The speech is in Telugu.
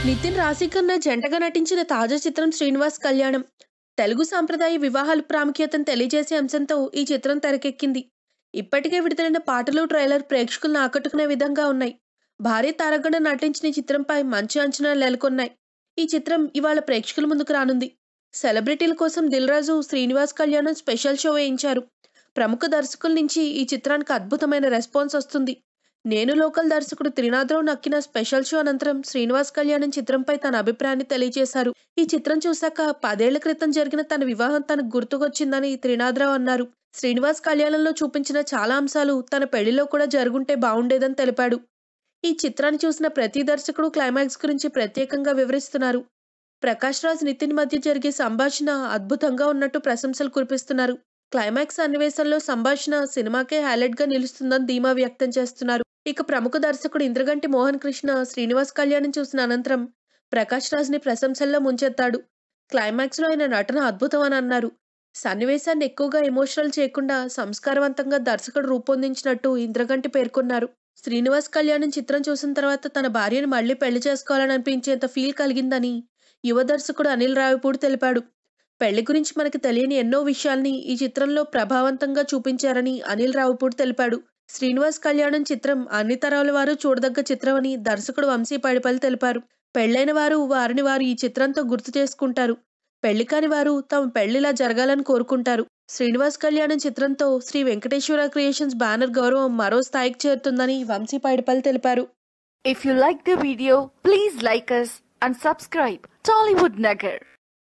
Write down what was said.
నితిన్ రాశికన్న జంటగా నటించిన తాజా చిత్రం శ్రీనివాస్ కళ్యాణం తెలుగు సాంప్రదాయ వివాహాల ప్రాముఖ్యతను తెలియజేసే అంశంతో ఈ చిత్రం తెరకెక్కింది ఇప్పటికే విడుదలైన పాటలు ట్రైలర్ ప్రేక్షకులను ఆకట్టుకునే విధంగా ఉన్నాయి భారీ తారగణ నటించిన ఈ చిత్రంపై మంచి అంచనాలు నెలకొన్నాయి ఈ చిత్రం ఇవాళ ప్రేక్షకుల ముందుకు రానుంది సెలబ్రిటీల కోసం దిల్ రాజు శ్రీనివాస్ కళ్యాణం స్పెషల్ షో వేయించారు ప్రముఖ దర్శకుల నుంచి ఈ చిత్రానికి అద్భుతమైన రెస్పాన్స్ వస్తుంది నేను లోకల్ దర్శకుడు త్రినాథరావు నక్కిన స్పెషల్ షో అనంతరం శ్రీనివాస్ కళ్యాణం చిత్రంపై తన అభిప్రాయాన్ని తెలియజేశారు ఈ చిత్రం చూశాక పదేళ్ల క్రితం జరిగిన తన వివాహం తనకు గుర్తుకొచ్చిందని త్రినాథరావు అన్నారు శ్రీనివాస్ కళ్యాణంలో చూపించిన చాలా అంశాలు తన పెళ్లిలో కూడా జరుగుంటే బాగుండేదని తెలిపాడు ఈ చిత్రాన్ని చూసిన ప్రతి దర్శకుడు క్లైమాక్స్ గురించి ప్రత్యేకంగా వివరిస్తున్నారు ప్రకాష్ రాజ్ నితిన్ మధ్య జరిగే సంభాషణ అద్భుతంగా ఉన్నట్టు ప్రశంసలు కురిపిస్తున్నారు క్లైమాక్స్ సన్నివేశంలో సంభాషణ సినిమాకే హైలైట్ గా నిలుస్తుందని ధీమా వ్యక్తం చేస్తున్నారు ఇక ప్రముఖ దర్శకుడు ఇంద్రగంటి మోహన్ కృష్ణ శ్రీనివాస్ కళ్యాణం చూసిన అనంతరం ప్రకాష్ రాజ్ ని ప్రశంసల్లో ముంచెత్తాడు క్లైమాక్స్ లో ఆయన నటన అద్భుతం అని అన్నారు సన్నివేశాన్ని ఎక్కువగా ఎమోషనల్ చేయకుండా సంస్కారవంతంగా దర్శకుడు రూపొందించినట్టు ఇంద్రగంటి పేర్కొన్నారు శ్రీనివాస్ కళ్యాణం చిత్రం చూసిన తర్వాత తన భార్యను మళ్లీ పెళ్లి చేసుకోవాలని అనిపించేంత ఫీల్ కలిగిందని యువ దర్శకుడు అనిల్ రావిపూడి తెలిపాడు పెళ్లి గురించి మనకు తెలియని ఎన్నో విషయాల్ని ఈ చిత్రంలో ప్రభావవంతంగా చూపించారని అనిల్ రావుపూడి తెలిపాడు శ్రీనివాస్ కళ్యాణం చిత్రం అన్ని తరాల వారు చూడదగ్గ చిత్రమని దర్శకుడు వంశీ పడిపల్లి తెలిపారు పెళ్లైన వారు వారిని వారు ఈ చిత్రంతో గుర్తు చేసుకుంటారు పెళ్లి కాని వారు తమ పెళ్లిలా జరగాలని కోరుకుంటారు శ్రీనివాస్ కళ్యాణం చిత్రంతో శ్రీ వెంకటేశ్వర క్రియేషన్స్ బ్యానర్ గౌరవం మరో స్థాయికి చేరుతుందని వంశీ పైడిపల్లి తెలిపారు If you like the video, please like us and subscribe Tollywood Nagar.